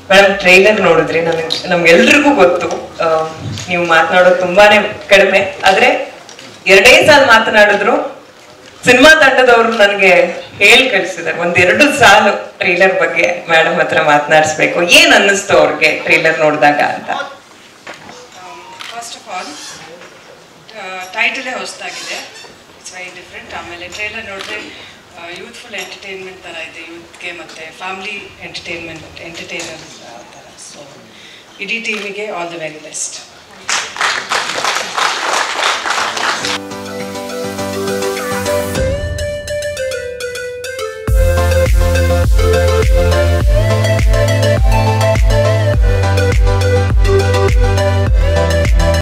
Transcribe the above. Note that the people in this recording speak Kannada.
ಮೇಡಮ್ ಟ್ರೈಲರ್ ನೋಡಿದ್ರಿ ನಮಗೆ ನಮ್ಗೆಲ್ರಿಗೂ ಗೊತ್ತು ಆ, ನೀವು ಮಾತನಾಡೋದು ತುಂಬಾನೇ ಕಡಿಮೆ ಆದ್ರೆ ಎರಡೇ ಸಾಲ ಮಾತನಾಡಿದ್ರು ಸಿನಿಮಾ ತಂಡದವರು ನನಗೆ ಹೇಳಿ ಕಳಿಸಿದ್ದಾರೆ ಒಂದೆರಡು ಸಾಲು ಟ್ರೈಲರ್ ಬಗ್ಗೆ ಮೇಡಮ್ ಹತ್ರ ಮಾತನಾಡಿಸ್ಬೇಕು ಏನ್ ಅನ್ನಿಸ್ತು ಅವ್ರಿಗೆ ಟ್ರೈಲರ್ ನೋಡಿದಾಗ ಅಂತ ಫಸ್ಟ್ ಆಫ್ ಆಲ್ ಟೈಟಲೇ ಹೊಸದಾಗಿದೆ ಇಟ್ಸ್ ವೆರಿ ಡಿಫ್ರೆಂಟ್ ಆಮೇಲೆ ಟ್ರೇಲರ್ ನೋಡಿದ್ರೆ ಯೂತ್ಫುಲ್ ಎಂಟರ್ಟೈನ್ಮೆಂಟ್ ಥರ ಇದೆ ಯೂತ್ಗೆ ಮತ್ತು ಫ್ಯಾಮಿಲಿ ಎಂಟರ್ಟೈನ್ಮೆಂಟ್ ಎಂಟರ್ಟೈನರ್ ಥರ ಸೊ ಇಡೀ ಟೀಮಿಗೆ ಆಲ್ ದಿ ವೆರಿ ಬೆಸ್ಟ್